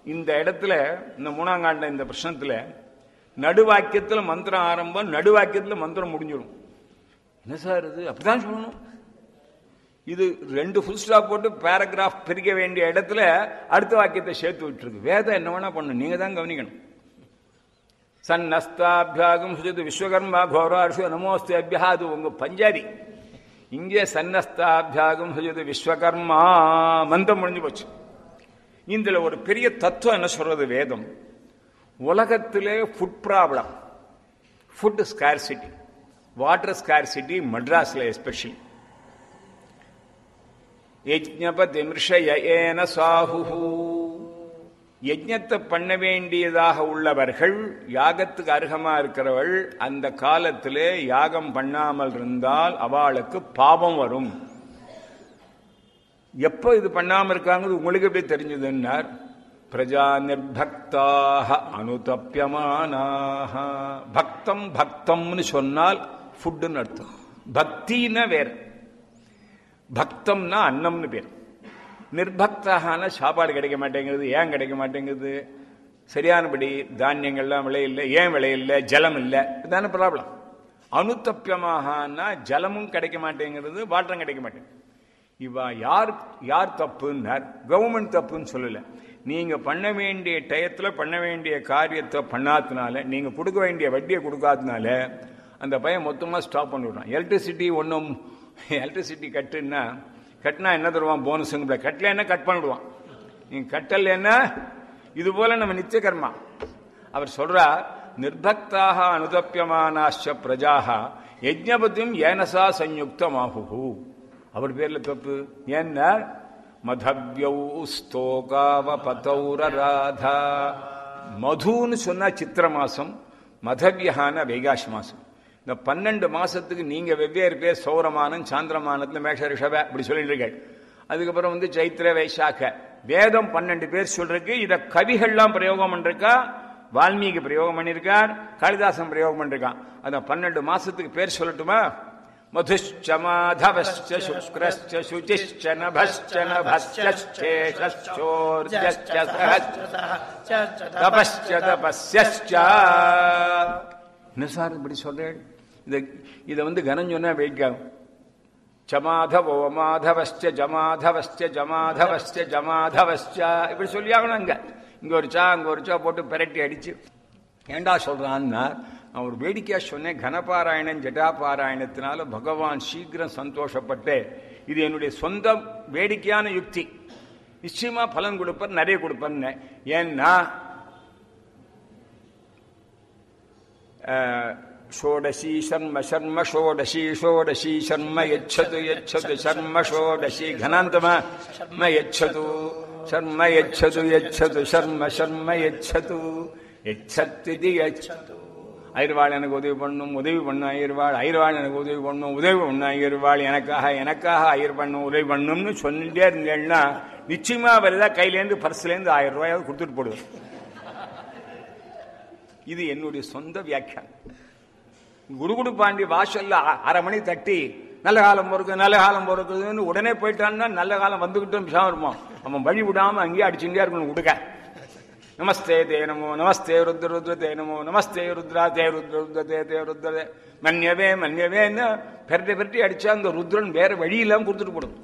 இந்த இடத்துல இந்த மூணாங்காண்ட இந்த பிரச்சனத்துல நடுவாக்கியத்துல மந்திரம் ஆரம்பம் நடுவாக்கியத்துல மந்திரம் முடிஞ்சிடும் என்ன சார் இது அப்படிதான் சொல்லணும் இது ரெண்டு ஃபுல் ஸ்டாப் போட்டு பேராகிராஃப் பிரிக்க வேண்டிய இடத்துல அடுத்த வாக்கியத்தை சேர்த்து விட்டுருக்கு வேதம் என்ன வேணா பண்ணும் நீங்க தான் கவனிக்கணும் சன்னஸ்தாபியாகம் சுஜித் விஸ்வகர்மா கோரார்ஷு நமோஸ்தேபியா அது உங்க பஞ்சாதி இங்கே சன்னஸ்தாபியாகம் சுஜித் விஸ்வகர்மா மந்தம் முடிஞ்சு போச்சு இதுல ஒரு பெரிய தத்துவம் என்ன சொல்றது வேதம் உலகத்திலே food problem food scarcity water scarcity மட்ராஸ்ல எஸ்பெஷலி யஜ்ஞபதி மிருஷயேன சாஹு யஜ்ஞத்தை பண்ண வேண்டியதாக உள்ளவர்கள் யாகத்துக்கு அருகமா இருக்கிறவள் அந்த காலத்திலே யாகம் பண்ணாமல் இருந்தால் அவளுக்கு பாவம் வரும் எப்போ இது பண்ணாம இருக்காங்க உங்களுக்கு எப்படி தெரிஞ்சதுன்னார் பிரஜா நிர்பக்தாக அனுதப்பியமானாக பக்தம் பக்தம்னு சொன்னால் ஃபுட்டுன்னு அர்த்தம் பக்தின்னா வேற பக்தம்னா அன்னம்னு பேர் நிர்பக்தான சாப்பாடு கிடைக்க மாட்டேங்குது ஏன் கிடைக்க மாட்டேங்குது சரியானபடி தானியங்கள்லாம் விளையில்லை ஏன் விளையில்லை ஜலம் இல்லை இதுதானே ப்ராப்ளம் அனுத்தப்பியமாகனா ஜலமும் கிடைக்க மாட்டேங்கிறது வாட்டரும் கிடைக்க மாட்டேங்குது இவ யார் யார் தப்புன்னார் கவர்மெண்ட் தப்புன்னு சொல்லல நீங்க பண்ண வேண்டிய டயத்துல பண்ண வேண்டிய காரியத்தை பண்ணாதனால நீங்க கொடுக்க வேண்டிய வட்டியை கொடுக்காதனால அந்த பையன் மொத்தமா ஸ்டாப் பண்ணிவிடுறான் எலக்ட்ரிசிட்டி ஒன்றும் எலக்ட்ரிசிட்டி கட்டுன்னா கட்டினா என்ன தருவான் போனஸுங்க கட்டல என்ன கட் பண்ணிடுவான் நீங்க கட்டல என்ன இது போல நம்ம நித்திய கர்மா அவர் சொல்றார் நிர்பக்தாக அனுதப்பியமானாச்ச பிரஜாக யஜ்ஞபதியும் ஏனசா சயுக்தமாகு அவர் பேர்ல தப்பு ஏன்னா மதவ்யௌ ஸ்தோகாவ பதௌரராதா மதுன்னு சொன்னா சித்திர மாசம் மதவியகான வைகாசி மாசம் இந்த பன்னெண்டு மாசத்துக்கு நீங்க வெவ்வேறு பேர் சௌரமானம் சாந்திரமானத்துல மேஷ ரிஷப அப்படி சொல்லிட்டு இருக்கேன் அதுக்கப்புறம் வந்து சைத்திர வைசாக்க வேதம் பன்னெண்டு பேர் சொல்றதுக்கு இத கவிகள்லாம் பிரயோகம் பண்ணிருக்கா வால்மீகி பிரயோகம் பண்ணிருக்கார் காளிதாசன் பிரயோகம் பண்ணிருக்கான் அந்த பன்னெண்டு மாசத்துக்கு பேர் சொல்லட்டுமா மதுஷ்ச மாதவश्च शुक्रश्च शुचिश्च नभश्च नभश्चेषश्चोर्जश्च தபஸ்ச தபஸ்யश्च என்ன சார் இப்படி சொல்றேன் இதை இதை வந்து கனம் சொன்னா வைக்காம ஜமாதவோ மாதவஸ்ச ஜமாதவஸ்ச ஜமாதவஸ்ச ஜமாதவஸ்ச இப்படி சொல்லியாகணும் அங்க இங்க ஒரு சா அங்க ஒரு சா போட்டு பெரட்டி அடிச்சு ஏண்டா சொல்றான்னா நான் ஒரு வேடிக்கையா சொன்னேன் கனபாராயணன் ஜட்டாபாராயணத்தினால பகவான் சீக்கிரம் சந்தோஷப்பட்டு இது என்னுடைய சொந்த வேடிக்கையான யுக்தி நிச்சயமா பலன் கொடுப்பார் நிறைய கொடுப்பேன்னு ஏன்னா ஷோடசி சர்ம சர்ம ஷோடசி ஷோடசி சர்ம யச்சது யச்சது சர்ம ஷோடசி கனாந்தமா சர்ம யச்சது சர்ம யச்சது யச்சது சர்ம சர்ம யச்சது யச்சத்திதி யச்சது ஐர்வாள் எனக்கு உதவி பண்ணும் உதவி பண்ணும் ஐயர்வாள் ஐர்வாள் எனக்கு உதவி பண்ணும் உதவி பண்ணும் ஐயர்வாள் எனக்காக எனக்காக ஐயர் பண்ணும் உதவி பண்ணும்னு சொல்லிட்டே இருந்தேன்னா நிச்சயமா வருதா கையிலேருந்து பர்ஸ்லேருந்து ஆயிரம் ரூபாயாவது கொடுத்துட்டு போடுவேன் இது என்னுடைய சொந்த வியாக்கியானம் குடுகுடு பாண்டி வாசல்ல அரை மணி தட்டி நல்ல காலம் பொறுக்கு நல்ல காலம் பொறுக்குதுன்னு உடனே போயிட்டான்னா நல்ல காலம் வந்துகிட்டும் விஷயம் இருப்பான் அவன் வழி விடாம அங்கேயே அடிச்சுட்டே இருக்கணும் உடுக்க நமஸ்தே தே நமோ நமஸ்தே ருத்ர ருத்ர தே நமோ நமஸ்தே ருத்ரா தே ருத்ர ருத்ர தே தே ருத்ர தே மன்யவே மன்யவேன்னு பெரட்டி பெரட்டி அடிச்சா அந்த ருத்ரன் வேற வழி இல்லாம கொடுத்துட்டு போடும்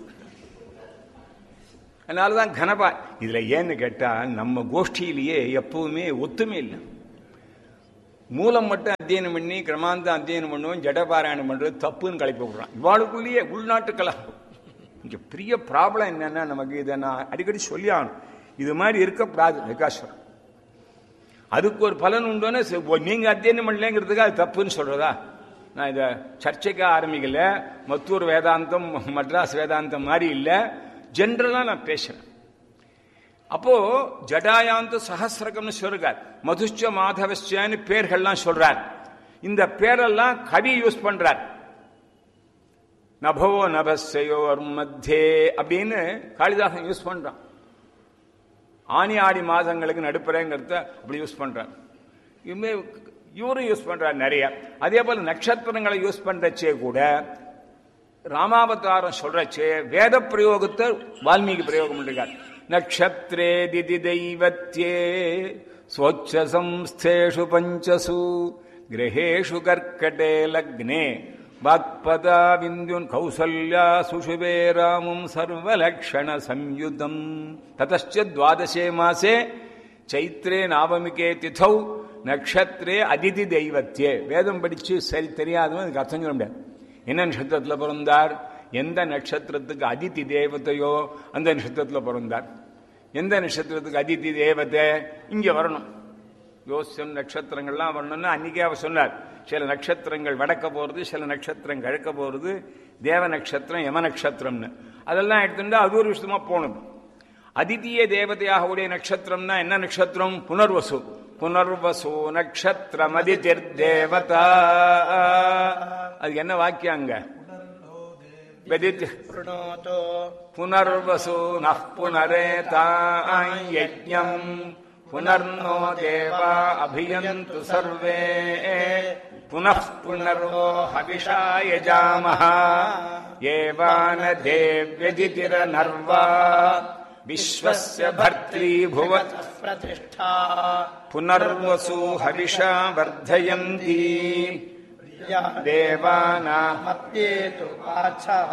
அதனாலதான் கனபா இதுல ஏன்னு கேட்டா நம்ம கோஷ்டியிலேயே எப்பவுமே ஒத்துமை இல்லை மூலம் மட்டும் அத்தியனம் பண்ணி கிரமாந்தம் அத்தியனம் பண்ணுவோம் ஜடபாராயணம் பண்றது தப்புன்னு கலைப்பி விடுறான் இவாளுக்குள்ளேயே உள்நாட்டு கலகம் இங்க பெரிய ப்ராப்ளம் என்னன்னா நமக்கு இதை நான் அடிக்கடி சொல்லி ஆகணும் இது மாதிரி இருக்கக்கூடாது விகாஸ்வரம் அதுக்கு ஒரு பலன் உண்டுன்னு நீங்க அத்தியனம் பண்ணலங்கிறதுக்கு அது தப்புன்னு சொல்றதா நான் இதை சர்ச்சைக்கு ஆரம்பிக்கல மத்தூர் வேதாந்தம் மட்ராஸ் வேதாந்தம் மாதிரி இல்லை ஜென்ரலா நான் பேசுறேன் அப்போ ஜடாயாந்த சஹசிரகம்னு சொல்றார் மதுஷ்ச மாதவஸ்யான்னு பேர்கள்லாம் சொல்றார் இந்த பேரெல்லாம் கவி யூஸ் பண்றார் நபவோ நபஸ்யோர் மத்தியே அப்படின்னு காளிதாசன் யூஸ் பண்றான் ஆனி ஆடி மாதங்களுக்கு நடுப்புறங்கிறத அப்படி யூஸ் பண்றார் இனிமே இவரும் யூஸ் பண்றார் நிறைய அதே போல நட்சத்திரங்களை யூஸ் பண்றச்சே கூட ராமாவதாரம் சொல்றச்சே வேத பிரயோகத்தை வால்மீகி பிரயோகம் பண்ணிருக்கார் நக்ஷத்ரேதிதி தெய்வத்யே ஸ்வச்ச சம்ஸ்தேஷு பஞ்சசு கிரகேஷு கர்க்கடே லக்னே வாக்பதா விந்துன் கௌசல்யா சுஷுவே ராமும் சர்வலக்ஷண சம்யுதம் ததச்ச துவாதசே மாசே சைத்ரே நாவமிகே திதௌ நக்ஷத்ரே அதிதி தெய்வத்தியே வேதம் படிச்சு சரி தெரியாதவன் அதுக்கு அர்த்தம் சொல்ல முடியாது என்ன நட்சத்திரத்தில் பிறந்தார் எந்த நட்சத்திரத்துக்கு அதிதி தேவதையோ அந்த நட்சத்திரத்தில் பிறந்தார் எந்த நட்சத்திரத்துக்கு அதிதி தேவதை இங்க வரணும் யோசியம் நட்சத்திரங்கள்லாம் வரணும்னு அன்னைக்கே அவர் சொன்னார் சில நட்சத்திரங்கள் வடக்க போறது சில நட்சத்திரம் கிழக்க போறது தேவ நட்சத்திரம் யம நட்சத்திரம்னு அதெல்லாம் எடுத்துட்டா அது ஒரு விஷயமா போனது அதிதீய தேவதையாக உடைய நட்சத்திரம்னா என்ன நட்சத்திரம் புனர்வசு புனர்வசு நட்சத்திரம் அதிதிர் தேவதா அது என்ன வாக்கியம் அங்க வெதித் प्रणोतो புனர்வசு நः புனரேதாயஜ்ஞம் புனர்னோ தேவா அபியந்து சர்வே புனः புனர்வோ ஹவிஷா யஜாமः ஏவான தேவ்யதிதிர நர்வா விஸ்வஸ்ய பர்த்ரி புவத் प्रतिष्ठा புனர்வசு ஹவிஷா வர்தயந்தி या தேவானா मध्ये तु वाचः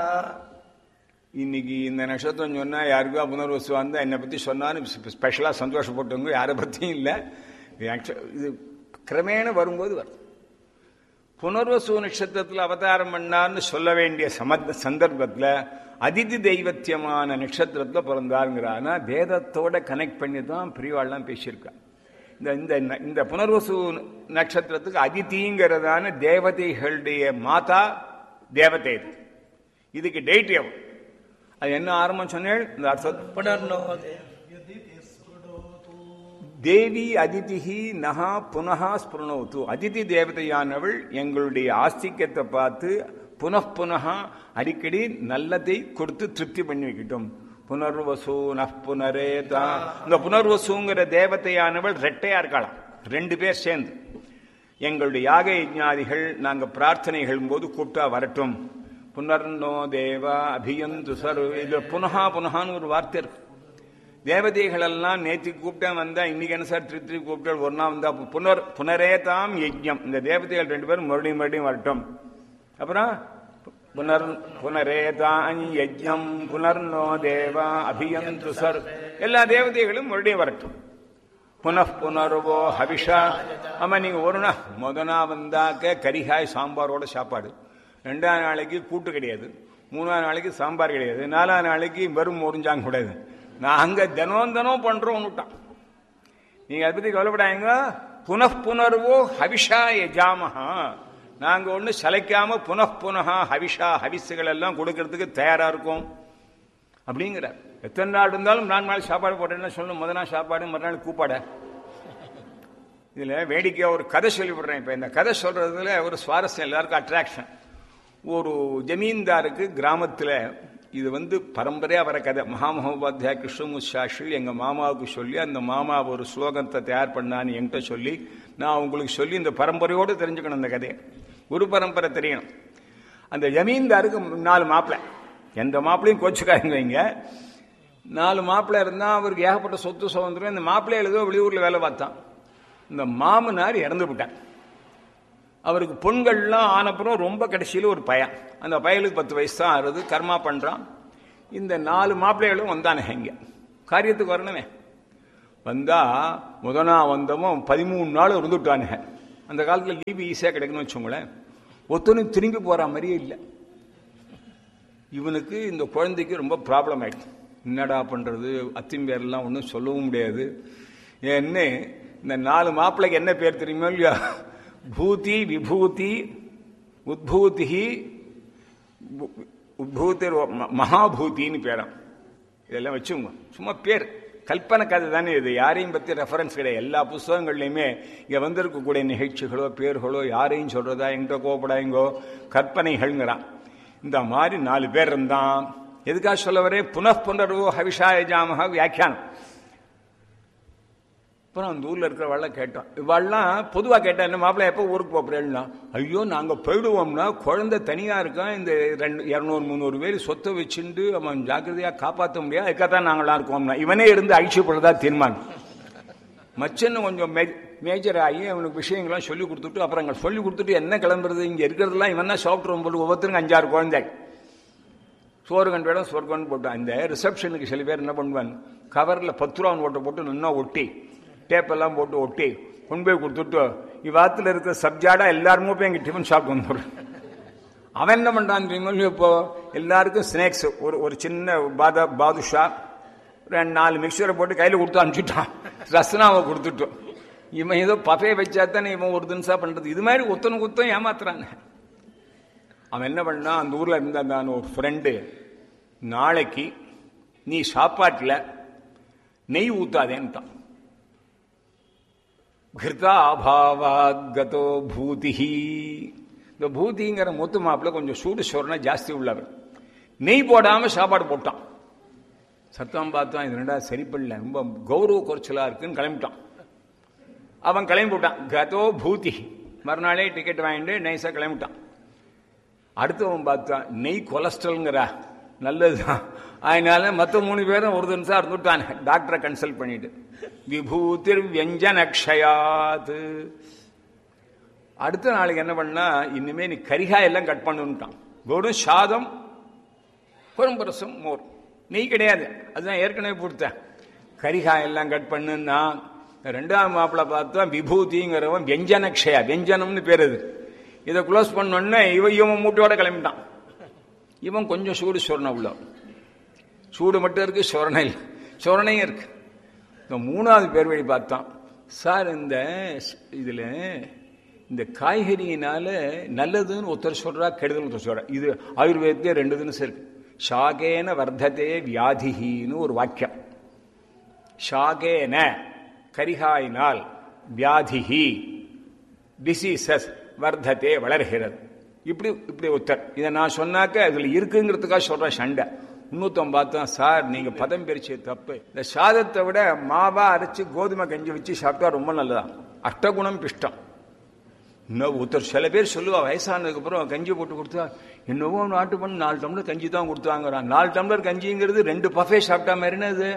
இன்னைக்கு இந்த நட்சத்திரம் சொன்னா யாருக்கா புனர்வசு வந்தா என்னை பத்தி சொன்னான்னு ஸ்பெஷலா சந்தோஷப்பட்டவங்க யாரை பத்தியும் இல்லை இது actu- இது கிரமேண வரும்போது வரும் புனர்வசு நட்சத்திரத்தில் அவதாரம் பண்ணார்னு சொல்ல வேண்டிய சம சந்தர்ப்பத்தில் அதிதி தெய்வத்தியமான நட்சத்திரத்தில் பிறந்தாருங்கிறானா வேதத்தோட கனெக்ட் பண்ணி தான் பிரிவாள்லாம் பேசியிருக்கா இந்த இந்த ந- இந்த புனர்வசு நட்சத்திரத்துக்கு அதிதிங்கிறதான தேவதைகளுடைய மாதா தேவதை இது இதுக்கு டேட் எவ்வளவு அது என்ன ஆரம்பம் சொன்னேன் இந்த அர்த்தம் पुनर्नो தேவி அதிதிஹி நகா புனகா ஸ்புரணோத்து அதிதி தேவதையானவள் எங்களுடைய ஆஸ்திக்கத்தை பார்த்து புனః அடிக்கடி நல்லதை கொடுத்து திருப்தி பண்ணி வைக்கட்டும் புனர்வசு நஃப் புனரே தான் இந்த புனர்வசுங்கிற தேவதையானவள் ரெட்டையா இருக்கலாம் ரெண்டு பேர் சேர்ந்து எங்களுடைய யாக யஜ்ஞாதிகள் நாங்க பிரார்த்தனைகள் போது கூப்பிட்டா வரட்டும் புனர்னோ தேவா அபியந்து சர்வ இதுல புனகா புனகான்னு ஒரு வார்த்தை இருக்கு தேவதைகள் எல்லாம் நேற்று கூப்பிட்டேன் வந்தா இன்னைக்கு என்ன சார் திருப்பி திருப்பி கூப்பிட்டு ஒரு நாள் வந்தா புனர் புனரே தாம் யஜ்யம் இந்த தேவதைகள் ரெண்டு பேரும் மறுபடியும் மறுபடியும் வரட்டும் அப்புறம் புனர் புனரே தான் யஜ்யம் புனர்னோ தேவா அபியந்து சர் எல்லா தேவதைகளும் மறுபடியும் வரட்டும் புனః புனர்வோ ஹவிஷா ஆமா நீங்க ஒரு நாள் முத நாள் வந்தாக்க கரிகாய் சாம்பாரோட சாப்பாடு ரெண்டாம் நாளைக்கு கூட்டு கிடையாது மூணாம் நாளைக்கு சாம்பார் கிடையாது நாலாம் நாளைக்கு வெறும் முறிஞ்சாங்க கூடாது நாங்க தினம் தினம் பண்றோம் விட்டான் நீங்க அதை பத்தி கவலைப்படாங்க புனః புனர்வோ ஹவிஷா யஜாமஹா நாங்க ஒண்ணு சளைக்காம புனః புனகா ஹவிஷா ஹவிசுகள் எல்லாம் கொடுக்கறதுக்கு தயாரா இருக்கோம் அப்படிங்கிறார் எத்தனை நாள் இருந்தாலும் நாலு நாள் சாப்பாடு போட்டேன்னு சொல்லணும் முத நாள் சாப்பாடு மறுநாள் கூப்பாட இதுல வேடிக்கையா ஒரு கதை சொல்லி விடுறேன் இப்ப இந்த கதை சொல்றதுல ஒரு சுவாரஸ்யம் எல்லாருக்கும் அட்ராக்ஷன் ஒரு ஜமீன்தாருக்கு கிராமத்துல இது வந்து பரம்பரையா வர கதை மகாமகோபாத்தியா கிருஷ்ணமூர்த்தி சாஸ்திரி எங்க மாமாவுக்கு சொல்லி அந்த மாமா ஒரு ஸ்லோகத்தை தயார் பண்ணான்னு என்கிட்ட சொல்லி நான் உங்களுக்கு சொல்லி இந்த பரம்பரையோடு தெரிஞ்சுக்கணும் இந்த கதையை குரு பரம்பரை தெரியணும் அந்த ஜமீன்தாருக்கு நாலு மாப்பிள்ளை எந்த மாப்பிளையும் கோச்சுக்காருங்க வைங்க நாலு மாப்பிள்ளை இருந்தா அவருக்கு ஏகப்பட்ட சொத்து சுதந்திரம் இந்த மாப்பிள்ளை ஏதோ வெளியூர்ல வேலை பார்த்தான் இந்த மாமனார் இறந்து விட்டார் அவருக்கு பொண்கள்லாம் ஆனப்புறம் ரொம்ப கடைசியில் ஒரு பையன் அந்த பையனுக்கு பத்து வயசு தான் ஆறுது கர்மா பண்றான் இந்த நாலு மாப்பிள்ளைகளும் வந்தானுங்க இங்க காரியத்துக்கு வரணுமே வந்தா முதனா வந்தவன் பதிமூணு நாள் இருந்துட்டானுங்க அந்த காலத்துல லீவு ஈஸியா கிடைக்குன்னு வச்சுக்கோங்களேன் ஒத்தனும் திரும்பி போற மாதிரியே இல்லை இவனுக்கு இந்த குழந்தைக்கு ரொம்ப ப்ராப்ளம் ஆயிடுச்சு என்னடா பண்றது அத்திம்பேர்லாம் ஒன்றும் சொல்லவும் முடியாது ஏன்னு இந்த நாலு மாப்பிள்ளைக்கு என்ன பேர் தெரியுமா இல்லையா பூதி விபூதி உத்பூதி உத்பூதி மகாபூதின்னு பேராம் இதெல்லாம் வச்சுங்க சும்மா பேர் கல்பனை கதை தானே இது யாரையும் பத்தி ரெஃபரன்ஸ் கிடையாது எல்லா புஸ்தகங்கள்லையுமே இங்க வந்திருக்கக்கூடிய நிகழ்ச்சிகளோ பேர்களோ யாரையும் சொல்றதா எங்கிட்ட கோபடாயங்கோ கற்பனைகள்ங்கிறான் இந்த மாதிரி நாலு பேர் இருந்தான் எதுக்காக சொல்ல வரேன் புனః புனர்வோ ஹவிஷாய ஜாமக வியாக்கியானம் அப்புறம் அந்த ஊர்ல இருக்கிறவெல்லாம் கேட்டோம் இவெல்லாம் பொதுவா கேட்டா என்ன மாப்பிள்ளை எப்போ ஊருக்கு போறேன்னா ஐயோ நாங்க போயிடுவோம்னா குழந்தை தனியா இருக்கான் இந்த ரெண்டு இரநூறு முந்நூறு பேர் சொத்தை வச்சுண்டு அவன் ஜாக்கிரதையா காப்பாற்ற முடியாது அதுக்காகத்தான் நாங்களாம் இருக்கோம்னா இவனே இருந்து அழிச்சுப்படுறதா தீர்மானம் மச்சன்னு கொஞ்சம் மே மேஜர் ஆகி அவனுக்கு விஷயங்கள்லாம் சொல்லி கொடுத்துட்டு அப்புறம் அங்கே சொல்லி கொடுத்துட்டு என்ன கிளம்புறது இங்கே இருக்கிறதெல்லாம் இவன் தான் சாப்பிட்றோம் போட்டு ஒவ்வொருத்தருக்கும் அஞ்சாறு குழந்தை சோறு கண்டு வேடம் சொர்க்கம்னு போட்டான் இந்த ரிசப்ஷனுக்கு சில பேர் என்ன பண்ணுவான் கவரில் பத்து ரூபா நோட்டை போட்டு நின்னா ஒட்டி டேப்பெல்லாம் போட்டு ஒட்டி கொண்டு போய் கொடுத்துட்டு இவ்வாத்துல இருக்கிற சப்ஜாடா எல்லாருமே போய் எங்கள் டிஃபன் ஷாப் வந்துடும் அவன் என்ன பண்றான் தெரியுமா இப்போ எல்லாருக்கும் ஸ்நாக்ஸ் ஒரு ஒரு சின்ன பாதா பாதுஷா ரெண்டு நாலு மிக்சரை போட்டு கையில் கொடுத்து அனுப்பிச்சுட்டான் ரசனாவை கொடுத்துட்டோம் இவன் ஏதோ பஃபே வச்சா தானே இவன் ஒரு தினசா பண்றது இது மாதிரி ஒத்தனை குத்தம் ஏமாத்துறாங்க அவன் என்ன பண்ணா அந்த ஊர்ல இருந்த அந்த ஒரு ஃப்ரெண்டு நாளைக்கு நீ சாப்பாட்டில் நெய் ஊத்தாதேன்ட்டான் கிருதா அபாவாகதோ பூதிஹி இந்த பூதிங்கிற மூத்து மாப்பிள்ள கொஞ்சம் சூடு சொரணை ஜாஸ்தி உள்ளவர் நெய் போடாம சாப்பாடு போட்டான் சத்தம் பார்த்தான் இது ரெண்டா சரிப்படல ரொம்ப கௌரவ குறைச்சலா இருக்குன்னு கிளம்பிட்டான் அவன் கிளம்பி விட்டான் கதோ பூதி மறுநாளே டிக்கெட் வாங்கிட்டு நைஸா கிளம்பிட்டான் அடுத்தவன் பார்த்தான் நெய் கொலஸ்ட்ரால்ங்கிறா நல்லதுதான் அதனால மற்ற மூணு பேரும் ஒரு நிமிஷம் இருந்துட்டான் டாக்டரை கன்சல்ட் பண்ணிட்டு விபூதிர் வியஞ்சனக்ஷயாத் அடுத்த நாளைக்கு என்ன பண்ணா இனிமே நீ கரிகாய் எல்லாம் கட் பண்ணுட்டான் வெறும் சாதம் குறும்பரசம் மோர் நெய் கிடையாது அதுதான் ஏற்கனவே கொடுத்தேன் கரிகாய் எல்லாம் கட் பண்ணுன்னா ரெண்டாவது மாப்பிள்ள பார்த்தா விபூதிங்கிறவன் வியஞ்சனக்ஷயா வியஞ்சனம்னு பேர் அது இதை க்ளோஸ் பண்ணோடனே இவன் இவன் மூட்டையோட கிளம்பிட்டான் இவன் கொஞ்சம் சூடு சொரணை உள்ள சூடு மட்டும் இருக்கு சொரணை இல்லை சொரணையும் இருக்கு இந்த மூணாவது பேர் வழி பார்த்தான் சார் இந்த இதுல இந்த காய்கறியினால நல்லதுன்னு ஒருத்தர் சொல்றா கெடுதல் ஒருத்தர் சொல்றா இது ஆயுர்வேதத்திலே ரெண்டு தினம் இருக்கு ஷாகேன வர்த்ததே வியாதிஹின்னு ஒரு வாக்கியம் ஷாகேன கரிகாயினால் வியாதிஹி டிசீசஸ் வர்த்ததே வளர்கிறது இப்படி இப்படி ஒருத்தர் இதை நான் சொன்னாக்க இதுல இருக்குங்கிறதுக்காக சொல்ற சண்டை இன்னொருத்தன் பார்த்தா சார் நீங்க பதம் பிரிச்சு தப்பு இந்த சாதத்தை விட மாவா அரைச்சு கோதுமை கஞ்சி வச்சு சாப்பிட்டா ரொம்ப நல்லதான் அஷ்டகுணம் பிஷ்டம் இன்னும் ஒருத்தர் சில பேர் சொல்லுவா வயசானதுக்கு அப்புறம் கஞ்சி போட்டு கொடுத்தா என்னவோ நாட்டு பண்ணி நாலு டம்ளர் கஞ்சி தான் கொடுத்தாங்கிறான் நாலு டம்ளர் கஞ்சிங்கிறது ரெண்டு பஃபே சாப்பிட்டா மாதிரினா அது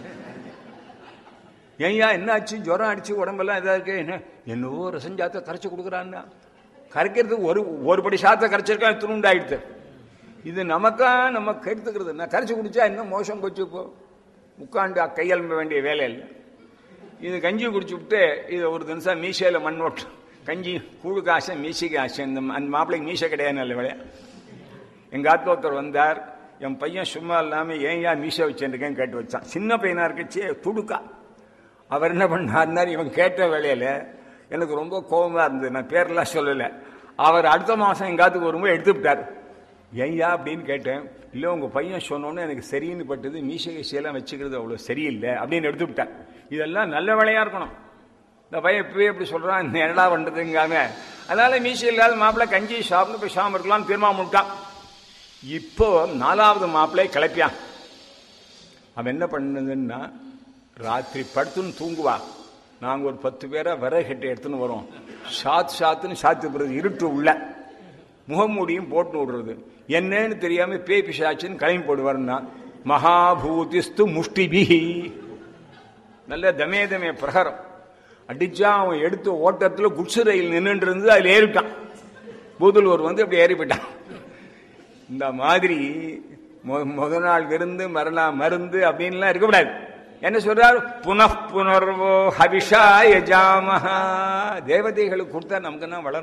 ஏன்யா என்ன ஆச்சு ஜுரம் அடிச்சு உடம்பெல்லாம் இதா இருக்கு என்ன என்னவோ ரசஞ்சாத்த கரைச்சு கொடுக்குறான்னா கரைக்கிறதுக்கு ஒரு ஒரு படி சாத்த கரைச்சிருக்கா துணுண்டாயிடுது இது நமக்கா நம்ம கெடுத்துக்கிறது நான் கரைச்சி குடிச்சா இன்னும் மோசம் போச்சு இப்போ உட்காந்து கையெழும்ப வேண்டிய வேலை இல்லை இது கஞ்சி குடிச்சு விட்டு இது ஒரு தினசம் மீசையில மண் ஓட்டு கஞ்சி கூழுக்கு ஆசை மீசைக்கு ஆசை இந்த அந்த மாப்பிள்ளைக்கு மீசை கிடையாது நல்ல வேலையா எங்க ஆத்துல ஒருத்தர் வந்தார் என் பையன் சும்மா இல்லாம ஏன் ஏன் மீசை வச்சுருக்கேன்னு கேட்டு வச்சான் சின்ன பையனா இருக்கச்சே துடுக்கா அவர் என்ன பண்ணார் இவன் கேட்ட வேலையில எனக்கு ரொம்ப கோபமா இருந்தது நான் பேரெல்லாம் சொல்லலை அவர் அடுத்த மாசம் எங்காத்துக்கு வரும்போது எடுத்து விட்டார் ஐயா அப்படின்னு கேட்டேன் இல்லை உங்க பையன் சொன்னோன்னு எனக்கு சரின்னு பட்டது மீசை கீசையெல்லாம் வச்சுக்கிறது அவ்வளோ சரியில்லை அப்படின்னு எடுத்து விட்டார் இதெல்லாம் நல்ல வேலையா இருக்கணும் இந்த பையன் இப்பவே இப்படி சொல்றான் இந்த என்னடா பண்றதுங்காம அதனால மீசை இல்லாத மாப்பிள்ளை கஞ்சி சாப்பிட்டு போய் சாம இருக்கலாம் தீர்மானம் விட்டான் இப்போ நாலாவது மாப்பிள்ளை கிளப்பியான் அவன் என்ன பண்ணதுன்னா ராத்திரி படுத்துன்னு தூங்குவா நாங்கள் ஒரு பத்து பேரை விறகு கட்டி எடுத்துன்னு வரோம் சாத்து சாத்துன்னு சாத்து போடுறது இருட்டு உள்ள முகமூடியும் போட்டு விடுறது என்னன்னு தெரியாம பேய் பிசாச்சுன்னு கிளம்பி போடுவார்னா மகாபூதிஸ்து முஷ்டிபிஹி நல்ல தமே தமே பிரகாரம் அடிச்சா அவன் எடுத்த ஓட்டத்துல குட்சு ரயில் நின்றுட்டு இருந்து அதுல ஏறிட்டான் பூதலூர் வந்து அப்படி ஏறி போயிட்டான் இந்த மாதிரி முத நாள் விருந்து மறுநாள் மருந்து அப்படின்லாம் இருக்கக்கூடாது என்ன சொல்றார் புனః புனர்வோ ஹவிஷா யஜாமஹா தேவதைகளுக்கு கொடுத்தா நமக்கு தான் வளரும்